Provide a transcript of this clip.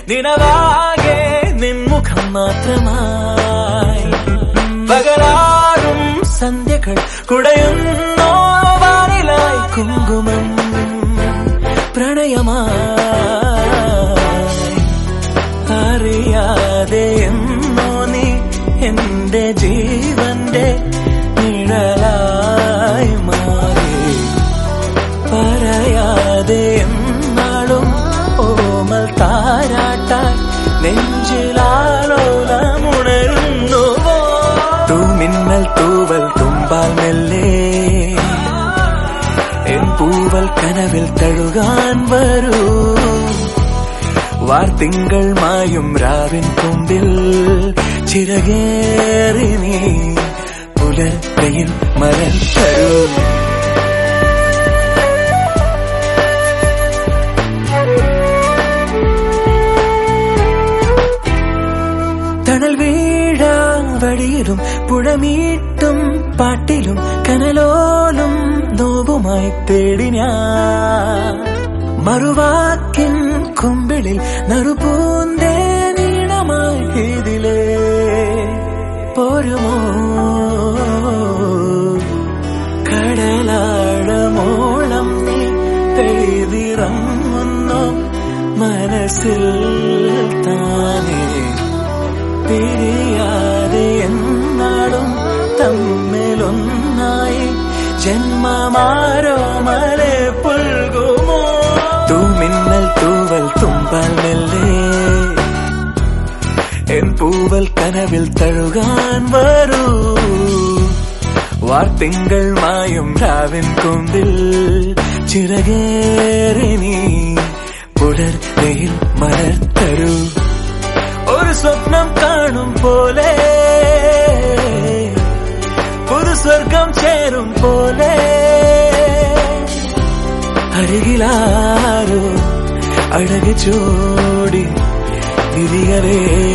നിനവാകെ നിൻമുഖം മാത്രമായി പകലാറും സന്ധ്യകൾ കുടയുന്നോ വാനിലായി കുങ്കുമം പ്രണയമായി അറിയാതെ എന്നോ നീ എന്റെ ജീവന്റെ നിഴലായി മാറി പറയാതെ എന്നാളും ഓമൽ താരാട്ടാൻ നെഞ്ചിലാലോലമുണരുന്നുവോ തൂമിന്നൽ തൂവൽ തുമ്പാൽ മെല്ലേ എൻ പൂവൽ കനവിൽ തഴുകാൻ വരൂ വാർത്തിങ്കൾ മായും രാവിൻ കൊമ്പിൽ ചിറകേറി നീ പുലർക്കയിൽ മരം തരൂ തണൽ വീഴാ വഴിയിലും പുഴമീട്ടും പാട്ടിലും കനലോലും നോവുമായി തേടി ഞാൻ മറുവാക്കിൻ കുമ്പിളിൽ നറുപൂന്തേ നീണമായി ഇതിലേ പോരുമോ കടലാഴമോളം നീ പെയ്തിറങ്ങുന്നു മനസ്സിൽ താനേ പിരിയാതെ എന്നാളും തമ്മിലൊന്നായി ജന്മമാരോ മലെ പുൽകുമോ തൂമിന്നൽ തൂവൽ തുമ്പാൽ മെല്ലേ എൻ പൂവൽ കനവിൽ തഴുകാൻ വരൂ വാർത്തിങ്കൾ മായും രാവിൻ കൊമ്പിൽ ചിറകേറി നീ പുലർത്തയിൽ മലർത്തരൂ ഒരു സ്വപ്നം കാണും പോലെ പുതു സ്വർഗം ചേരും പോലെ അരികിലാരോ അഴക് ചോടി വിരിയലേ